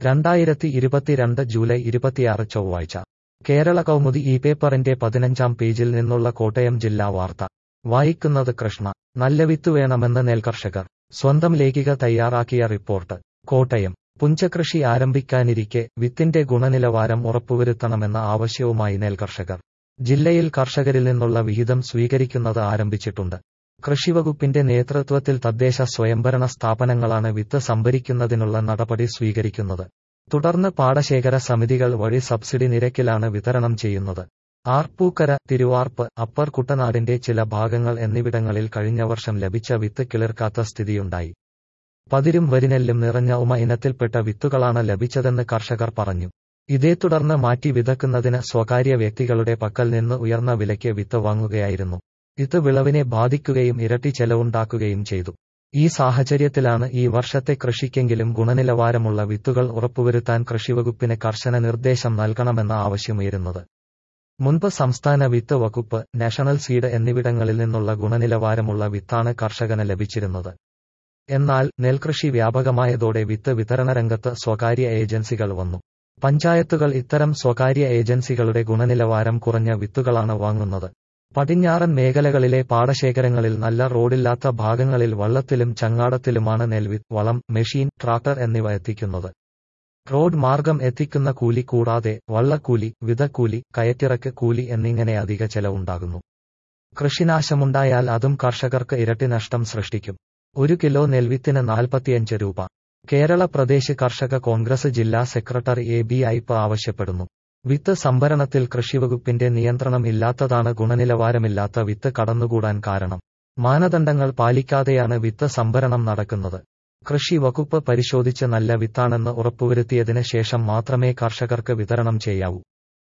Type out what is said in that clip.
രണ്ടായിരത്തി ഇരുപത്തിരണ്ട് ജൂലൈ ഇരുപത്തിയാറ് ചൊവ്വാഴ്ച കേരള കൗമുദി ഈ പേപ്പറിന്റെ പതിനഞ്ചാം പേജിൽ നിന്നുള്ള കോട്ടയം ജില്ലാ വാർത്ത വായിക്കുന്നത് കൃഷ്ണ നല്ല വിത്ത് വേണമെന്ന് നെൽകർഷകർ സ്വന്തം ലേഖിക തയ്യാറാക്കിയ റിപ്പോർട്ട് കോട്ടയം പുഞ്ചകൃഷി ആരംഭിക്കാനിരിക്കെ വിത്തിന്റെ ഗുണനിലവാരം ഉറപ്പുവരുത്തണമെന്ന ആവശ്യവുമായി നെൽകർഷകർ ജില്ലയിൽ കർഷകരിൽ നിന്നുള്ള വിഹിതം സ്വീകരിക്കുന്നത് ആരംഭിച്ചിട്ടുണ്ട് കൃഷിവകുപ്പിന്റെ നേതൃത്വത്തിൽ തദ്ദേശ സ്വയംഭരണ സ്ഥാപനങ്ങളാണ് വിത്ത് സംഭരിക്കുന്നതിനുള്ള നടപടി സ്വീകരിക്കുന്നത് തുടർന്ന് പാടശേഖര സമിതികൾ വഴി സബ്സിഡി നിരക്കിലാണ് വിതരണം ചെയ്യുന്നത് ആർപ്പൂക്കര തിരുവാർപ്പ് അപ്പർ കുട്ടനാടിന്റെ ചില ഭാഗങ്ങൾ എന്നിവിടങ്ങളിൽ കഴിഞ്ഞ വർഷം ലഭിച്ച വിത്ത് കിളിർക്കാത്ത സ്ഥിതിയുണ്ടായി പതിരും വരിനെല്ലും നിറഞ്ഞ ഉമ ഇനത്തിൽപ്പെട്ട വിത്തുകളാണ് ലഭിച്ചതെന്ന് കർഷകർ പറഞ്ഞു ഇതേ തുടർന്ന് മാറ്റി വിതക്കുന്നതിന് സ്വകാര്യ വ്യക്തികളുടെ പക്കൽ നിന്ന് ഉയർന്ന വിലയ്ക്ക് വിത്ത് വാങ്ങുകയായിരുന്നു ഇത് വിളവിനെ ബാധിക്കുകയും ഇരട്ടി ചെലവുണ്ടാക്കുകയും ചെയ്തു ഈ സാഹചര്യത്തിലാണ് ഈ വർഷത്തെ കൃഷിക്കെങ്കിലും ഗുണനിലവാരമുള്ള വിത്തുകൾ ഉറപ്പുവരുത്താൻ കൃഷിവകുപ്പിന് കർശന നിർദ്ദേശം നൽകണമെന്ന ആവശ്യമുയരുന്നത് മുൻപ് സംസ്ഥാന വിത്ത് വകുപ്പ് നാഷണൽ സീഡ് എന്നിവിടങ്ങളിൽ നിന്നുള്ള ഗുണനിലവാരമുള്ള വിത്താണ് കർഷകന് ലഭിച്ചിരുന്നത് എന്നാൽ നെൽകൃഷി വ്യാപകമായതോടെ വിത്ത് വിതരണ രംഗത്ത് സ്വകാര്യ ഏജൻസികൾ വന്നു പഞ്ചായത്തുകൾ ഇത്തരം സ്വകാര്യ ഏജൻസികളുടെ ഗുണനിലവാരം കുറഞ്ഞ വിത്തുകളാണ് വാങ്ങുന്നത് പടിഞ്ഞാറൻ മേഖലകളിലെ പാടശേഖരങ്ങളിൽ നല്ല റോഡില്ലാത്ത ഭാഗങ്ങളിൽ വള്ളത്തിലും ചങ്ങാടത്തിലുമാണ് നെൽവിത്ത് വളം മെഷീൻ ട്രാക്ടർ എന്നിവ എത്തിക്കുന്നത് റോഡ് മാർഗം എത്തിക്കുന്ന കൂലി കൂടാതെ വള്ളക്കൂലി വിതക്കൂലി കയറ്റിറക്ക് കൂലി എന്നിങ്ങനെ അധിക ചെലവുണ്ടാകുന്നു കൃഷിനാശമുണ്ടായാൽ അതും കർഷകർക്ക് ഇരട്ടി നഷ്ടം സൃഷ്ടിക്കും ഒരു കിലോ നെൽവിത്തിന് നാൽപ്പത്തിയഞ്ച് രൂപ കേരള പ്രദേശ് കർഷക കോൺഗ്രസ് ജില്ലാ സെക്രട്ടറി എ ബി ഐപ്പ് ആവശ്യപ്പെടുന്നു വിത്ത് സംഭരണത്തിൽ കൃഷിവകുപ്പിന്റെ നിയന്ത്രണം ഇല്ലാത്തതാണ് ഗുണനിലവാരമില്ലാത്ത വിത്ത് കടന്നുകൂടാൻ കാരണം മാനദണ്ഡങ്ങൾ പാലിക്കാതെയാണ് വിത്ത് സംഭരണം നടക്കുന്നത് കൃഷി വകുപ്പ് പരിശോധിച്ച് നല്ല വിത്താണെന്ന് ഉറപ്പുവരുത്തിയതിന് ശേഷം മാത്രമേ കർഷകർക്ക് വിതരണം ചെയ്യാവൂ